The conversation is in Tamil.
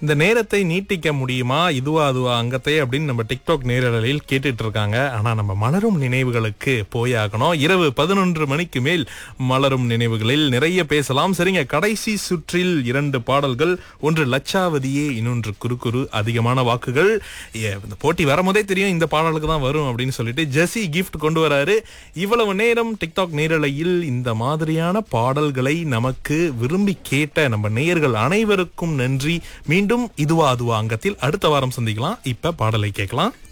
இந்த நேரத்தை நீட்டிக்க முடியுமா இதுவா அதுவா அங்கத்தை அப்படின்னு நம்ம டிக்டாக் நேரலில் கேட்டுட்டு இருக்காங்க ஆனா நம்ம மலரும் நினைவுகளுக்கு போயாகணும் இரவு பதினொன்று மணிக்கு மேல் மலரும் நினைவுகளில் நிறைய பேசலாம் சரிங்க கடைசி சுற்றில் இரண்டு பாடல்கள் ஒன்று லட்சாவதியே இன்னொன்று குறுகுறு அதிகமான வாக்குகள் ஏ, இந்த போட்டி வரும்போதே தெரியும் இந்த பாடலுக்கு தான் வரும் அப்படின்னு சொல்லிட்டு ஜெசி கிஃப்ட் கொண்டு வராரு இவ்வளவு நேரம் டிக்டாக் நேரலையில் இந்த மாதிரியான பாடல்களை நமக்கு விரும்பி கேட்ட நம்ம நேயர்கள் அனைவருக்கும் நன்றி மீண்டும் இதுவா அதுவா அங்கத்தில் அடுத்த வாரம் சந்திக்கலாம் இப்ப பாடலை கேட்கலாம்